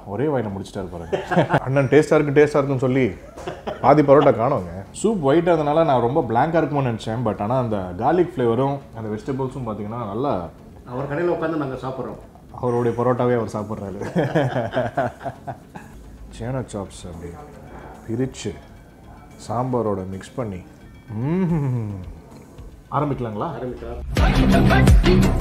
ஒரே வாயில முடிச்சிட்டாரு பாருங்க அண்ணன் டேஸ்டா இருக்கு டேஸ்டா இருக்குன்னு சொல்லி பாதி பரோட்டா காணோங்க சூப் ஒயிட்டாக இருந்தனால நான் ரொம்ப பிளாங்காக இருக்குமோன்னு நினச்சேன் பட் ஆனால் அந்த garlic ஃப்ளேவரும் அந்த வெஜிடபிள்ஸும் பார்த்தீங்கன்னா நல்லா அவர் கடையில் உட்காந்து நாங்கள் சாப்பிட்றோம் அவருடைய பரோட்டாவே அவர் சாப்பிட்றாரு சேனா சாப்ஸ் அப்படி பிரித்து சாம்பாரோட மிக்ஸ் பண்ணி ம்ம். ஆரம்பிக்கலாங்களா ஆரம்பிக்கலாம்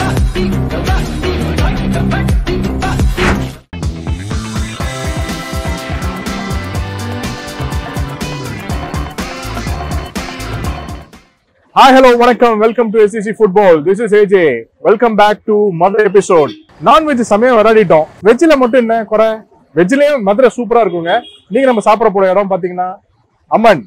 ஹாய் ஹலோ வணக்கம் welcome to SCC football this is AJ welcome back to Madurai episode non veg சமயம் விளையாடிட்டோம் வெஜ்ஜில் மட்டும் என்ன குறை வெஜ்ஜிலையும் மதுரை சூப்பரா இருக்குங்க நீங்க நம்ம சாப்பிட போற இடம் பாத்தீங்கன்னா அம்மன்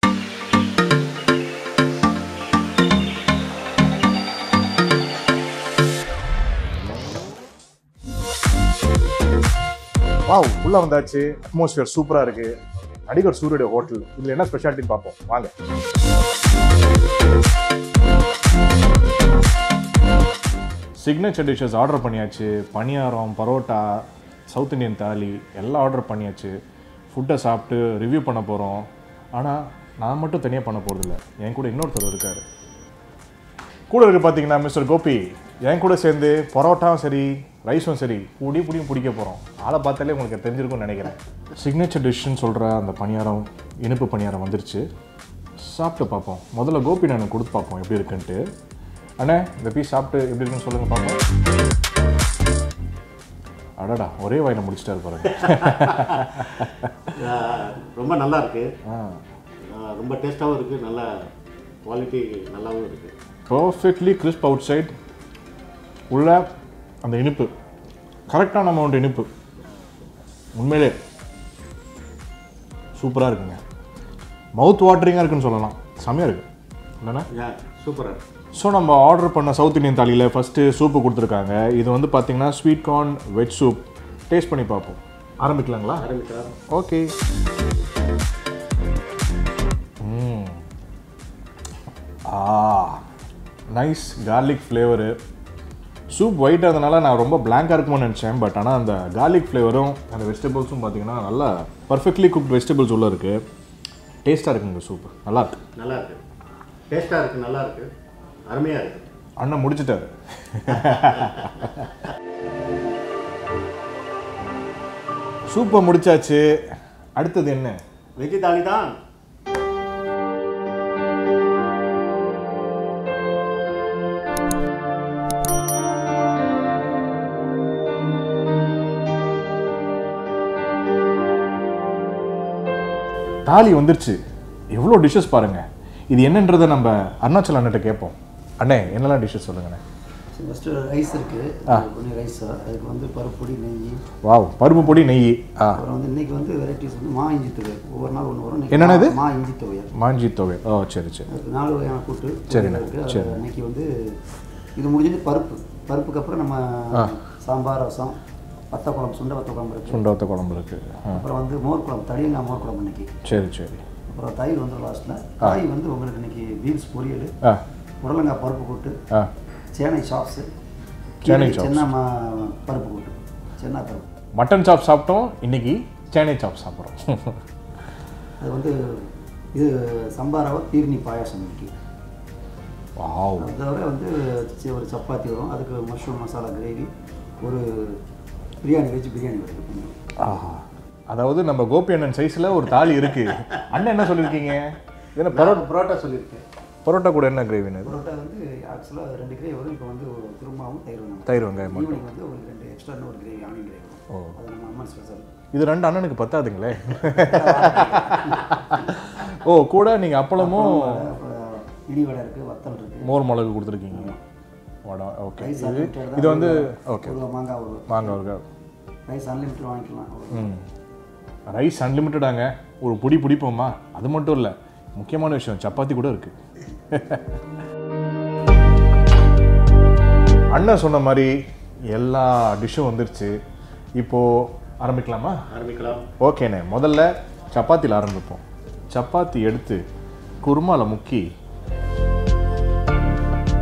வாவ் உள்ள வந்தாச்சு அட்மாஸ்பியர் சூப்பரா இருக்கு நடிகர் சூரியோட ஹோட்டல் இதுல என்ன ஸ்பெஷாலிட்டின்னு பார்ப்போம் வாங்க சிக்னேச்சர் டிஷ்ஷஸ் ஆர்டர் பண்ணியாச்சு பணியாரம் பரோட்டா சவுத் இந்தியன் தாலி எல்லாம் ஆர்டர் பண்ணியாச்சு ஃபுட்டை சாப்பிட்டு ரிவ்யூ பண்ண போகிறோம் ஆனால் நான் மட்டும் தனியாக பண்ண போகிறதில்ல என் கூட இன்னொருத்தர் இருக்கார் கூட இருக்கு பார்த்தீங்கன்னா மிஸ்டர் கோபி என் கூட சேர்ந்து பரோட்டாவும் சரி ரைஸும் சரி புடி புடியும் பிடிக்க போகிறோம் ஆளை பார்த்தாலே உங்களுக்கு தெரிஞ்சிருக்கும்னு நினைக்கிறேன் சிக்னேச்சர் டிஷ்ஷுன்னு சொல்கிற அந்த பணியாரம் இனிப்பு பணியாரம் வந்துருச்சு சாப்பிட்டு பார்ப்போம் முதல்ல கோபி நான் கொடுத்து பார்ப்போம் எப்படி இருக்குன்ட்டு அண்ணே இந்த பீஸ் சாப்பிட்டு எப்படி இருக்குன்னு சொல்லுங்க பார்ப்போம் அடடா ஒரே வாயில முடிச்சிட்டாரு பாருங்க ஆஹ் ரொம்ப நல்லா இருக்கு ஆ ஆஹ் ரொம்ப டேஸ்ட்டாகவும் இருக்குது நல்ல குவாலிட்டி நல்லாவும் இருக்குது பர்ஃபெக்ட்லி கிறிஸ்ப் அவுட் சைட் உள்ள அந்த இனிப்பு கரெக்டான அமௌண்ட் இனிப்பு உண்மையிலே சூப்பராக இருக்குங்க மவுத் வாட்டரிங்காக இருக்குன்னு சொல்லலாம் செமையாக இருக்கு இல்லைண்ணா யா சூப்பராக இருக்கு ஸோ நம்ம ஆர்டர் பண்ண சவுத் இந்தியன் தாலியில் ஃபஸ்ட்டு சூப்பு கொடுத்துருக்காங்க இது வந்து பார்த்தீங்கன்னா sweet corn veg soup taste பண்ணி பார்ப்போம் ஆரம்பிக்கலாங்களா ஆரம்பிக்கலாம் okay hmm ah nice garlic flavour soup ஒயிட்டாக இருந்தனால நான் ரொம்ப பிளாங்காக இருக்குமோன்னு நினச்சேன் பட் ஆனால் அந்த garlic ஃப்ளேவரும் அந்த வெஜிடபிள்ஸும் பார்த்தீங்கன்னா நல்லா பர்ஃபெக்ட்லி குக்ட் வெஜிடபிள்ஸ் உள்ளே இருக்குது டேஸ்ட்டாக இருக்குங்க சூப் நல்லா இருக்கு நல்லா இருக்கு டேஸ்ட்டாக இருக்குது நல்லா இருக்கு அருமையாக இருக்குது அண்ணன் முடிச்சிட்டாரு சூப்பை முடிச்சாச்சு அடுத்தது என்ன வெஜ்ஜு தாலி தான் தாலி வந்துருச்சு எவ்வளோ டிஷ்ஷஸ் பாருங்க இது என்னன்றதை நம்ம அருணாச்சல் அண்ணன்ட்ட கேட்போம் அண்ணே என்னெல்லாம் டிஷ்ஷஸ் சொல்லுங்கண்ணே ஃபஸ்ட்டு ரைஸ் இருக்குது கொஞ்சம் ரைஸ் அதுக்கு வந்து பருப்பொடி நெய் வாவ் பருப்பு பொடி நெய் ஆ அப்புறம் வந்து இன்னைக்கு வந்து வெரைட்டிஸ் வந்து மா இஞ்சி துவை ஒவ்வொரு நாள் ஒன்று வரும் இன்னைக்கு என்னண்ணா இது? மா இஞ்சி துவையல் மாஞ்சி தொகை ஓ சரி சரி அதுக்கு நாலு வகையான கூட்டு சரிண்ணே, இருக்குது சரி. இன்னைக்கு வந்து இது முடிஞ்சது பருப்பு பருப்புக்கு அப்புறம் நம்ம சாம்பார் ரசம் வத்த குழம்பு சுண்டை வத்த குழம்பு இருக்குது சுண்டவத்த குழம்பு இருக்கு ஆ அப்புறம் வந்து மோர் குழம்பு தடியங்காய் மோர் குழம்பு இன்னைக்கு சரி சரி அப்புறம் தயிர் வந்து லாஸ்ட்டில் காய் வந்து உங்களுக்கு இன்னைக்கு பீன்ஸ் பொரியல் ஆ புடலங்காய் பருப்பு கூட்டு ஆ சேனை சாப்ஸு சேனை chops. சென்னா மா பருப்பு கூட்டு சென்னா பருப்பு மட்டன் சாப் சாப்பிட்டோம் இன்னைக்கு சேனை சாப் சாப்பிட்றோம் அது வந்து இது சம்பாராவை பீர்னி பாயாசம் இன்னைக்கு வாவ் அது தவிர வந்து சி- ஒரு சப்பாத்தி வரும் அதுக்கு மஷ்ரூம் மசாலா கிரேவி ஒரு பிரியாணி வெஜ் பிரியாணி வருது ஆஹா அதாவது நம்ம கோபி அண்ணன் சைஸில் ஒரு தாலி இருக்கு அண்ணன் என்ன சொல்லியிருக்கீங்க இது என்ன பரோட்டா பரோட்டா பரோட்டா சொல்லியிருக்கேன் பரோட்டா கூட என்ன கிரேவின்னு பரோட்டா வந்து ஆக்சுவலாக ரெண்டு கிரேவி வரும் இப்போ வந்து ஒரு குருமாவும் தயிர் வேணும் தயிர் வெங்காயம் மட்டும் ஈவினிங் வந்து ஒரு ரெண்டு எக்ஸ்ட்ரா ஒரு கிரேவி ஆனியன் கிரேவி ஓ. வரும் அது நம்ம அம்மா ஸ்பெஷல் இது ரெண்டு அண்ணனுக்கு பத்தாதுங்களே ஓ கூட நீங்கள் அப்பளமும் இடி வடை இருக்குது வத்தல் இருக்குது மோர் மிளகு கொடுத்துருக்கீங்க வடை ஓகே ரைஸ் இது அன்லிமிட்டட் இது வந்து ஓகே ஒரு மாங்காய் ஒரு வாங்க ஒரு ரைஸ் அன்லிமிட்டட் வாங்கிக்கலாம் ஒரு ம் ரைஸ் அன்லிமிட்டடாங்க ஒரு புடி பிடிப்போமா அது மட்டும் இல்லை முக்கியமான விஷயம் சப்பாத்தி கூட இருக்கு அண்ணன் சொன்ன மாதிரி எல்லா டிஷ்ஷும் வந்துருச்சு இப்போது ஆரம்பிக்கலாமா ஆரம்பிக்கலாம் ஓகேண்ணே முதல்ல சப்பாத்தியில் ஆரம்பிப்போம் சப்பாத்தி எடுத்து குருமால முக்கி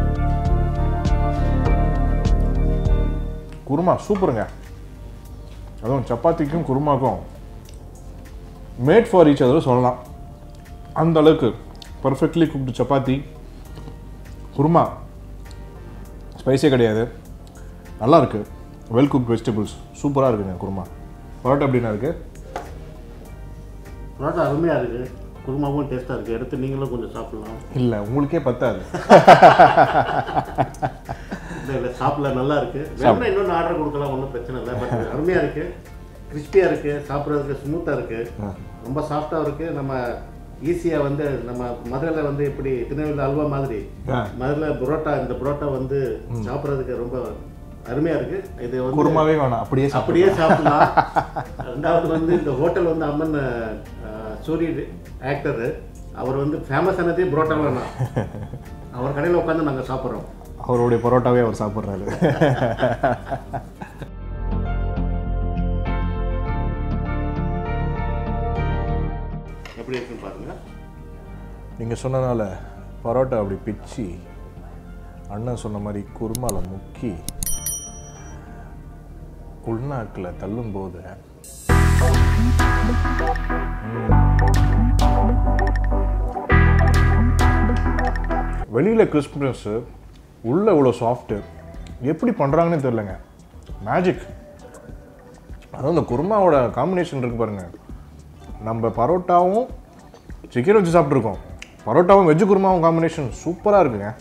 குருமா சூப்பருங்க அதுவும் சப்பாத்திக்கும் குருமாக்கும் மேட் ஃபார் ஈச் அதர் சொல்லலாம் அந்த அளவுக்கு பர்ஃபெக்ட்லி குக்டு சப்பாத்தி குருமா ஸ்பைஸே கிடையாது நல்லா இருக்கு வெல் குக் வெஜிடபிள்ஸ் சூப்பராக இருக்குங்க குருமா பரோட்டா எப்படின்னா இருக்கு பரோட்டா அருமையாக இருக்குது குருமாவும் டேஸ்ட்டாக இருக்குது எடுத்து நீங்களும் கொஞ்சம் சாப்பிடலாம் இல்லை உங்களுக்கே பத்தாது இல்லை இல்லை சாப்பிடல நல்லா இருக்குது வேணும்னா இன்னொன்று ஆர்டர் கொடுக்கலாம் ஒன்றும் பிரச்சனை இல்லை பட் அருமையாக இருக்குது கிறிஸ்பியாக இருக்குது சாப்பிட்றதுக்கு ஸ்மூத்தாக இருக்குது ரொம்ப சாஃப்டாக இருக்குது நம்ம ஈஸியாக வந்து நம்ம மதுரையில் வந்து இப்படி திருநெல்வேலி அல்வா மாதிரி ஆ. மதுரையில் புரோட்டா இந்த புரோட்டா வந்து சாப்பிட்றதுக்கு ரொம்ப அருமையாக இருக்குது இது வந்து குருமாவே வேணாம் அப்படியே சாப்பிடு. அப்படியே சாப்பிடலாம் ரெண்டாவது வந்து இந்த ஹோட்டல் வந்து அம்மன் அஹ், சூரி ஆக்டர் அவர் வந்து ஃபேமஸ் ஆனதே புரோட்டாவில் தான் அவர் கடையில் உட்காந்து நாங்கள் சாப்பிட்றோம் அவருடைய பரோட்டாவே அவர் சாப்பிட்றாரு எப்படி இருக்குன்னு பாருங்க நீங்கள் சொன்னனால பரோட்டா அப்படி பிச்சு அண்ணன் சொன்ன மாதிரி குருமால முக்கி உள்நாக்கில் தள்ளும்போது வெளியில் கிறிஸ்மஸ்ஸு உள்ளே இவ்வளோ சாஃப்ட்டு எப்படி பண்ணுறாங்கன்னே தெரிலங்க மேஜிக் அதுவும் இந்த குருமாவோட காம்பினேஷன் இருக்கு பாருங்க நம்ம பரோட்டாவும் சிக்கன் வச்சு சாப்பிட்ருக்கோம் பரோட்டாவும் வெஜ்ஜு குருமாவும் காம்பினேஷன் சூப்பராக இருக்குங்க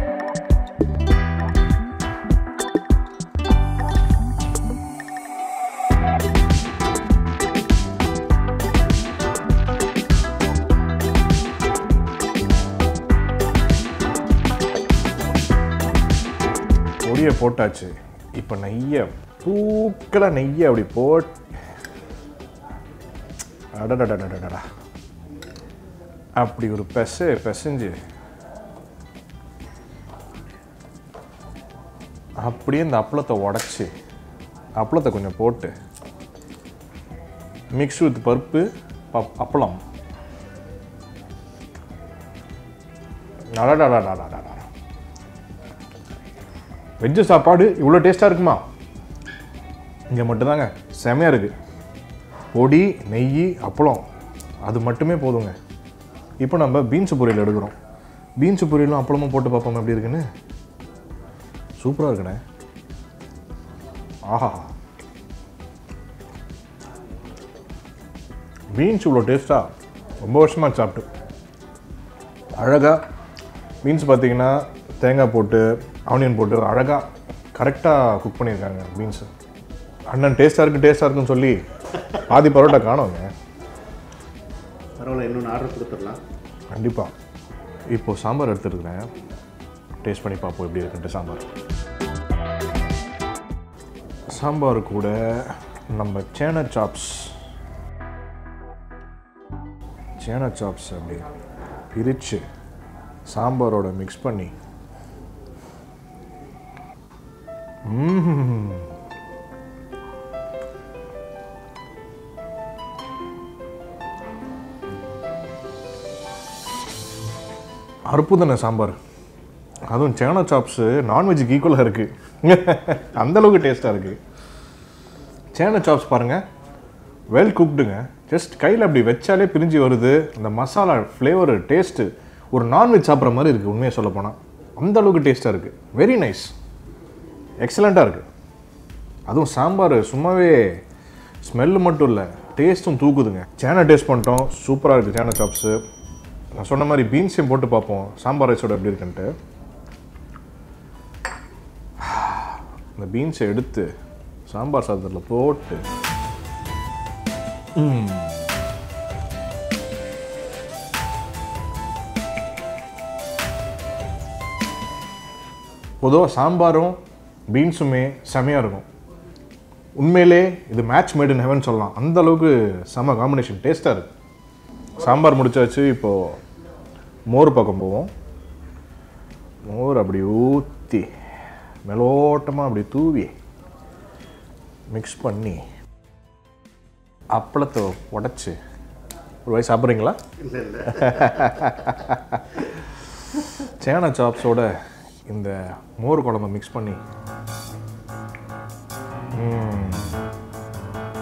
பொடியை போட்டாச்சு இப்போ நெய்யை தூக்கலாக நெய்யை அப்படி போட் அடடடடடடா அப்படி ஒரு பெச பெசஞ்சு அப்படியே இந்த அப்பளத்தை உடச்சி அப்பளத்தை கொஞ்சம் போட்டு மிக்ஸ் வித் பருப்பு பப் அப்பளம் அடடடடடடடா வெஜ்ஜு சாப்பாடு இவ்வளோ டேஸ்ட்டாக இருக்குமா இங்கே மட்டும்தாங்க செமையாக இருக்குது பொடி நெய் அப்பளம் அது மட்டுமே போதுங்க இப்போ நம்ம பீன்ஸ் பொரியல் எடுக்கிறோம் பீன்ஸ் பொரியலும் அப்பளமும் போட்டு பார்ப்போம் எப்படி இருக்குன்னு சூப்பராக இருக்குண்ணே ஆஹா பீன்ஸ் இவ்வளோ டேஸ்ட்டாக ரொம்ப வருஷமாக சாப்பிட்டு அழகாக பீன்ஸ் பார்த்தீங்கன்னா தேங்காய் போட்டு ஆனியன் போட்டு அழகாக கரெக்டாக குக் பண்ணியிருக்காங்க பீன்ஸு அண்ணன் டேஸ்ட்டாக இருக்குது டேஸ்ட்டாக இருக்குன்னு சொல்லி பாதி பரோட்டா காணோங்க பரவாயில்ல இன்னொன்று ஆர்டர் கொடுத்துடலாம் கண்டிப்பாக இப்போ சாம்பார் எடுத்துருக்கிறேன் டேஸ்ட் பண்ணி பார்ப்போம் எப்படி இருக்குன்ட்டு சாம்பார் சாம்பார் கூட நம்ம சேன சாப்ஸ் சேன சாப்ஸ் அப்படி பிரித்து சாம்பாரோட மிக்ஸ் பண்ணி ம்ம். அற்புதன சாம்பார் அதுவும் சேன சாப்ஸு நான்வெஜ்ஜுக்கு ஈக்குவலாக இருக்குது அந்தளவுக்கு டேஸ்ட்டாக இருக்குது சேன சாப்ஸ் பாருங்கள் வெல் குக்டுங்க ஜஸ்ட் கையில் அப்படி வச்சாலே பிரிஞ்சு வருது அந்த மசாலா ஃப்ளேவர் டேஸ்ட்டு ஒரு நான்வெஜ் சாப்பிட்ற மாதிரி இருக்குது உண்மையை சொல்ல போனால் அந்த அளவுக்கு டேஸ்ட்டாக இருக்குது வெரி நைஸ் எக்ஸலண்ட்டாக இருக்குது அதுவும் சாம்பார் சும்மாவே ஸ்மெல்லு மட்டும் இல்லை டேஸ்ட்டும் தூக்குதுங்க சேனை டேஸ்ட் பண்ணிட்டோம் சூப்பராக இருக்குது சேனை சாப்ஸு நான் சொன்ன மாதிரி பீன்ஸையும் போட்டு பார்ப்போம் சாம்பார் ரைஸோட எப்படி இருக்குன்ட்டு இந்த பீன்ஸை எடுத்து சாம்பார் சாதத்தில் போட்டு ம். பொதுவாக சாம்பாரும் பீன்ஸுமே செமையாக இருக்கும் உண்மையிலே இது மேட்ச் மேட் இன் ஹெவன் சொல்லலாம் அந்த அளவுக்கு செம காம்பினேஷன் டேஸ்ட்டாக இருக்கு சாம்பார் முடிச்சாச்சு இப்போது மோர் பக்கம் போவோம் மோர் அப்படி ஊற்றி மெலோட்டமாக அப்படி தூவி மிக்ஸ் பண்ணி அப்பளத்தை உடச்சி ஒரு வாய் சாப்பிட்றீங்களா இல்லை இல்லை சேனா சாப்ஸோட இந்த மோர் குழம்பு மிக்ஸ் பண்ணி ம்.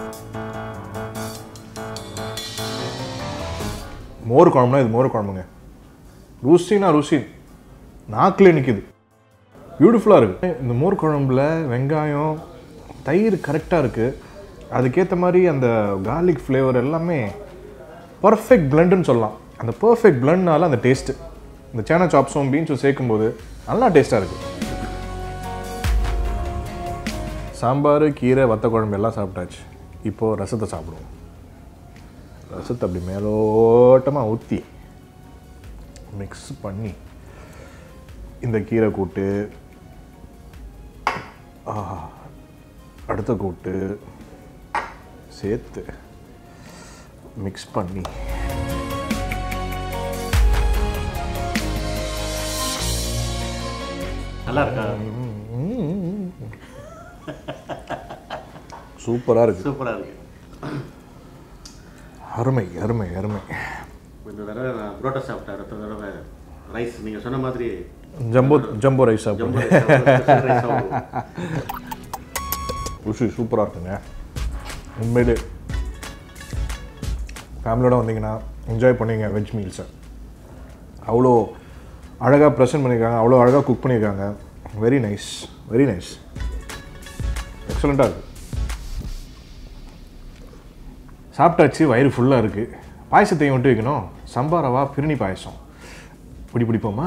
மோர் குழம்புனா இது மோர் குழம்புங்க ருசினா ருசி நாக்கிலே நிற்கிது பியூட்டிஃபுல்லாக இருக்குது இந்த மோர் குழம்புல வெங்காயம் தயிர் கரெக்டாக இருக்குது அதுக்கேற்ற மாதிரி அந்த கார்லிக் ஃப்ளேவர் எல்லாமே பர்ஃபெக்ட் பிளண்டுன்னு சொல்லலாம் அந்த பர்ஃபெக்ட் பிளண்ட்னால அந்த டேஸ்ட்டு இந்த சேனா சாப்ஸும் பீன்ஸும் சேர்க்கும்போது நல்லா டேஸ்ட்டாக இருக்குது சாம்பார் கீரை வத்த குழம்பு எல்லாம் சாப்பிட்டாச்சு இப்போது ரசத்தை சாப்பிடுவோம் ரசத்தை அப்படி மேலோட்டமாக ஊற்றி மிக்ஸ் பண்ணி இந்த கீரை கூட்டு ஆஹா, அடுத்த கூட்டு சேர்த்து மிக்ஸ் பண்ணி நல்லா இருக்கா சூப்பராக இருக்குது சூப்பராக இருக்கு அருமை அருமை அருமை இந்த தடவை நான் புரோட்டா சாப்பிட்டேன் அடுத்த தடவை ரைஸ் நீங்கள் சொன்ன மாதிரி ஜம்போ ஜம்போ ரைஸ் ஜம்போ சாப்பிடுங்க ரைஸ் சாப்பிடுவோம், ரைஸ் சாப்பிடுவோம். ருசி சூப்பராக இருக்குங்க உண்மையிலே ஃபேமிலியோட வந்தீங்கன்னா என்ஜாய் பண்ணுவீங்க வெஜ் மீல்ஸை அவ்வளோ அழகாக ப்ரெசென்ட் பண்ணியிருக்காங்க அவ்வளோ அழகாக குக் பண்ணியிருக்காங்க வெரி நைஸ் வெரி நைஸ் எக்ஸலண்ட்டாக இருக்குது சாப்பிட்டாச்சு வயிறு ஃபுல்லாக இருக்குது பாயசத்தையும் மட்டும் வைக்கணும் சம்பாரவா பிரிணி பாயசம் பிடி பிடிப்போமா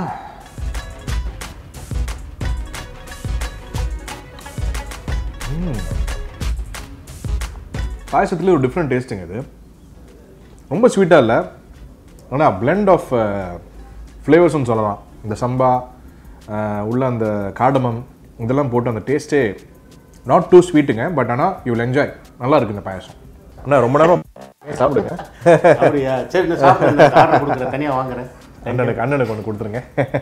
பாயசத்துலேயே ஒரு டிஃப்ரெண்ட் டேஸ்ட்டுங்க இது ரொம்ப ஸ்வீட்டாக இல்லை ஆனால் blend ஆஃப் ஃப்ளேவர்ஸ்னு சொல்லலாம் இந்த சம்பா அஹ், உள்ள அந்த காடமம் இதெல்லாம் போட்டு அந்த டேஸ்ட்டே நாட் டூ ஸ்வீட்டுங்க பட் ஆனால் யூ வில் என்ஜாய் நல்லா இருக்கு இந்த பாயசம் ஆனால் ரொம்ப நேரம் சாப்பிடுங்க அப்படியா சரி நான் சாப்பிட்றேன் ஆர்டர் கொடுக்குறேன் தனியாக வாங்குறேன் அண்ணனுக்கு அண்ணனுக்கு ஒன்று கொடுத்துருங்க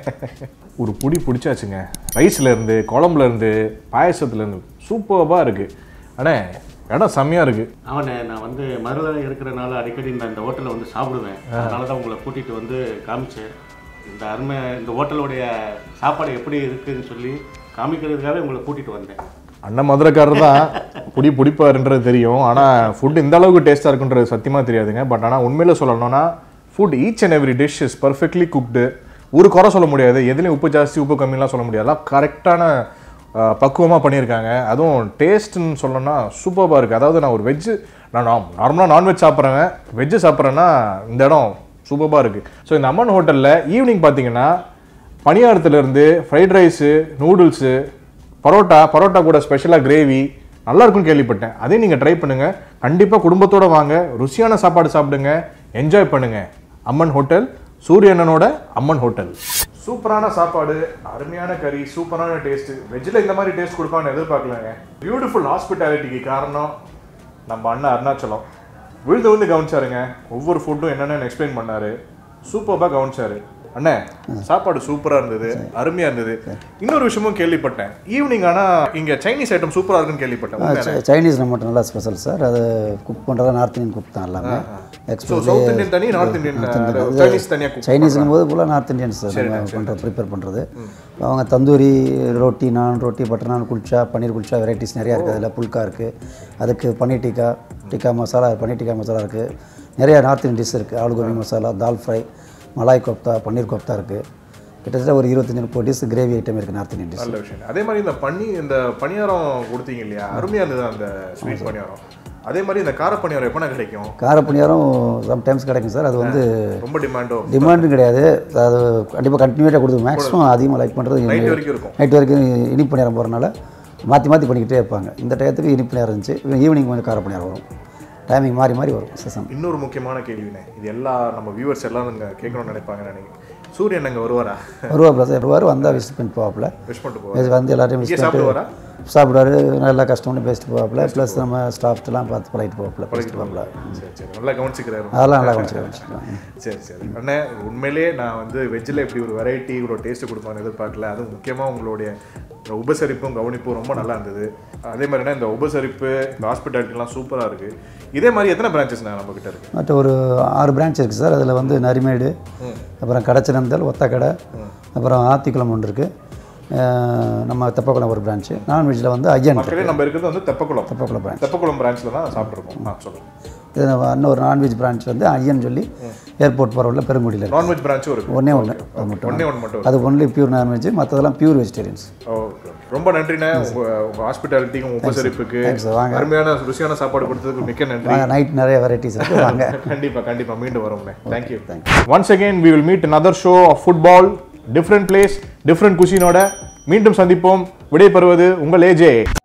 ஒரு புடி பிடிச்சாச்சுங்க ரைஸ்ல இருந்து குழம்புல இருந்து பாயசத்துல இருந்து சூப்பராக இருக்கு அண்ணே இடம் செம்மையா இருக்கு அவனே நான் வந்து மதுரையில் இருக்கிறனால அடிக்கடி நான் இந்த ஹோட்டலில் வந்து சாப்பிடுவேன் அதனால தான் உங்களை கூட்டிகிட்டு வந்து காமிச்சேன் இந்த அருமை இந்த ஹோட்டலுடைய சாப்பாடு எப்படி இருக்குன்னு சொல்லி காமிக்கிறதுக்காகவே உங்களை கூட்டிகிட்டு வந்தேன் அண்ணன் மதுரைக்காரர் தான் புடி பிடிப்பாருன்றது தெரியும் ஆனால் ஃபுட் இந்த அளவுக்கு டேஸ்ட்டாக இருக்குன்றது சத்தியமாக தெரியாதுங்க பட் ஆனால் உண்மையில சொல்லணும்னா food each and every dish is perfectly cooked ஒரு குறை சொல்ல முடியாது எதுலேயும் உப்பு ஜாஸ்தி உப்பு கம்மிலாம் சொல்ல முடியாது எல்லாம் கரெக்டான பக்குவமாக பண்ணியிருக்காங்க அதுவும் டேஸ்ட்டுன்னு சொல்லணும்னா சூப்பராக இருக்குது அதாவது நான் ஒரு வெஜ்ஜு நான் நார்மலாக நான்வெஜ் சாப்பிட்றேன் வெஜ்ஜு சாப்பிட்றேன்னா இந்த இடம் சூப்பராக இருக்குது ஸோ இந்த அம்மன் ஹோட்டலில் ஈவினிங் பார்த்தீங்கன்னா பணியாரத்துலேருந்து fried rice noodles parotta parotta கூட ஸ்பெஷலாக கிரேவி நல்லா இருக்கும்னு கேள்விப்பட்டேன் அதையும் நீங்கள் ட்ரை பண்ணுங்கள் கண்டிப்பாக குடும்பத்தோட வாங்க ருசியான சாப்பாடு சாப்பிடுங்க என்ஜாய் பண்ணுங்க அம்மன் ஹோட்டல் சூரியனனோட அம்மன் ஹோட்டல் சூப்பரான சாப்பாடு அருமையான கறி சூப்பரான டேஸ்ட் வெஜ்ஜில் இந்த மாதிரி டேஸ்ட் கொடுப்பான்னு எதிர்பார்க்கலங்க பியூட்டிஃபுல் ஹாஸ்பிட்டாலிட்டிக்கு காரணம் நம்ம அண்ணன் அருணாச்சலம் விழுந்து விழுந்து கவனிச்சாருங்க ஒவ்வொரு ஃபுட்டும் என்னென்னு எக்ஸ்பிளைன் பண்ணாரு சூப்பராக கவனிச்சாரு அண்ணே சாப்பாடு சூப்பரா இருந்தது அருமையா இருந்தது இன்னொரு விஷயமும் கேள்விப்பட்டேன் ஈவினிங் ஆனா இங்க சைனீஸ் ஐட்டம் சூப்பரா இருக்குன்னு கேள்விப்பட்டேன் உண்மையா? ச- சைனீஸ் நம்மகிட்ட நல்லா ஸ்பெஷல் சார் அது குக் பண்ணுறது நார்த் இந்தியன் குக் தான் எல்லாமே ஸோ எக்ஸ்போர்ட் சவுத் இந்தியன் தனி நார்த் இந்தியன் சைனீஸ் தனியா cook சைனீஸுங்கும் போது ஃபுல்லாக நார்த் இந்தியன்ஸ் நம்ம பண்ணுற ப்ரிப்பேர் பண்ணுறது அவங்க தந்தூரி ரொட்டி நான் ரொட்டி பட்டர் நான் குல்ச்சா பன்னீர் குல்ச்சா வெரைட்டிஸ் நிறையா இருக்குது அதில் புல்கா இருக்குது அதுக்கு பன்னீர் டிக்கா டிக்கா மசாலா பன்னீர் டிக்கா மசாலா இருக்குது நிறைய நார்த் இந்தியன் டிஷ் இருக்குது ஆலு கோபி மசாலா தால் ஃப்ரை மலாய் கோப்தா பன்னீர் கோப்தா இருக்குது கிட்டத்தட்ட ஒரு இருபத்தஞ்சு முப்பது டிஷ் கிரேவி ஐட்டம் இருக்குது நார்த் இந்தியன் டிஷ் நல்ல விஷயம் அதே மாதிரி இந்த பனி இந்த பணியாரம் கொடுத்தீங்க இல்லையா அருமையா இருந்தது அந்த ஸ்வீட் பணியாரம் அதே மாதிரி இந்த கார பணியாரம் எப்போ கிடைக்கும் கார பணியாரம் சம்டைம்ஸ் கிடைக்கும் சார் அது வந்து ரொம்ப டிமாண்டோ டிமாண்டும் கிடையாது அது கண்டிப்பாக கண்டினியூட்டாக கொடுத்து மேக்ஸிமம் அதிகமாக லைக் பண்ணுறது நைட் வரைக்கும் இருக்கும் நைட் வரைக்கும் இனிப்பு நேரம் போகிறனால மாற்றி மாற்றி பண்ணிக்கிட்டே இருப்பாங்க இந்த டயத்துக்கு இனிப்பு நேரம் இருந்துச்சு ஈவினிங் கொஞ்சம் கார நேரம் வரும் டைமிங் மாறி மாறி வரும் சீசன் இன்னொரு முக்கியமான கேள்வினே இது எல்லா நம்ம வியூவர்ஸ் எல்லாம் நீங்க கேட்கணும்னு நினைப்பாங்க நினைக்கிறேன் சூரியன் அங்க வருவாரா வருவாப்பில் சார் வருவார் வந்தால் விசிட் பண்ணிட்டு போவாப்பில் விஷ் பண்ணிட்டு போவார் இது வந்து எல்லாரையும் இங்கே விசிட் சாப்பிடுவாரா சாப்பிடுவாரு நல்லா கஷ்டம்னு பேசிட்டு போவாப்பில் ப்ளஸ் நம்ம ஸ்டாஃப்ஸ்லாம் பார்த்து பழகிட்டு போவாப்பில் பேசிட்டு போவாப்பில் சரி சரி நல்லா கவனிச்சுக்கிறாரு அதெல்லாம் நல்லா கொஞ்சம் வச்சுக்கலாம் சரி சரி அண்ணே உண்மையிலேயே நான் வந்து வெஜ்ஜில் இப்படி ஒரு வெரைட்டி ஒரு டேஸ்ட் கொடுப்பான்னு எதிர்பார்க்கல அதுவும் முக்கியமாக உங்களுடைய இந்த உபசரிப்பும் கவனிப்பும் ரொம்ப நல்லா இருந்தது அதே மாதிரினா இந்த உபசரிப்பு இந்த ஹாஸ்பிட்டாலிட்டிலாம் சூப்பராக இருக்குது இதே மாதிரி எத்தனை பிரான்ச்சஸ் நான் நம்ம கிட்ட இருக்கு மற்ற ஒரு ஆறு பிரான்ச் இருக்குது சார் அதில் வந்து நரிமேடு அப்புறம் கடச்சினந்தல் ஒத்தக்கடை அப்புறம் ஆத்திக்குளம் ஒன்று இருக்குது நம்ம தெப்பக்குளம் ஒரு பிரான்ச்சு நான்வெஜ்ஜில் வந்து ஐயன் மக்களே நம்ம இருக்கிறது வந்து தெப்பக்குளம் தெப்பக்குளம் பிரான்ச் தெப்பக்குளம் பிரான்ச்சில் தான் சாப்பிட்ருக்கோம் ஆ சொல்லுங்கள் இது நம்ம இன்னொரு நான்வெஜ் பிரான்ச் வந்து ஐயன் சொல்லி ஏர்போர்ட் போகிறவள்ள பெருங்குடியில் இருக்கு நான்வெஜ் பிரான்ச்சும் இருக்கு ஒன்றே ஒன்று அது மட்டும் ஒண்ணே ஒன்று மட்டும் அது ஒன்லி பியூர் நான்வெஜ் மற்றதெல்லாம் பியூர் வெஜிடேரியன்ஸ் ஓகே ரொம்ப நன்றிண்ணே உங்க உங்க ஹாஸ்பிட்டாலிட்டிக்கு உங்க உபசரிப்புக்கு Thanks sir. வாங்க. அருமையான ருசியான சாப்பாடு கொடுத்ததுக்கு மிக்க நன்றி வாங்க நைட் நிறைய வெரைட்டிஸ் இருக்குது வாங்க கண்டிப்பா கண்டிப்பா மீண்டும் வரோம்ண்ணே thank you once again we will meet another show of football different place different குஷினோட மீண்டும் சந்திப்போம் விடைபெறுவது உங்கள் ஏஜே